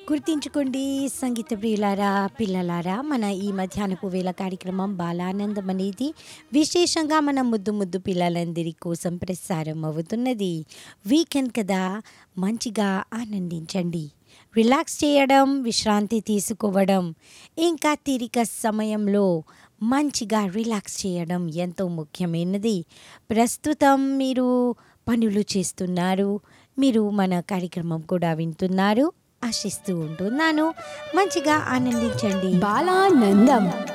గుర్తించుకోండి సంగీత ప్రియులారా పిల్లలారా మన ఈ మధ్యాహ్నపు వేళ కార్యక్రమం బాలానందం అనేది విశేషంగా మన ముద్దు ముద్దు పిల్లలందరి కోసం ప్రసారం అవుతున్నది వీకెండ్ కదా మంచిగా ఆనందించండి రిలాక్స్ చేయడం విశ్రాంతి తీసుకోవడం ఇంకా తీరిక సమయంలో మంచిగా రిలాక్స్ చేయడం ఎంతో ముఖ్యమైనది ప్రస్తుతం మీరు పనులు చేస్తున్నారు మీరు మన కార్యక్రమం కూడా వింటున్నారు ఆశిస్తూ ఉంటున్నాను మంచిగా ఆనందించండి బాలానందం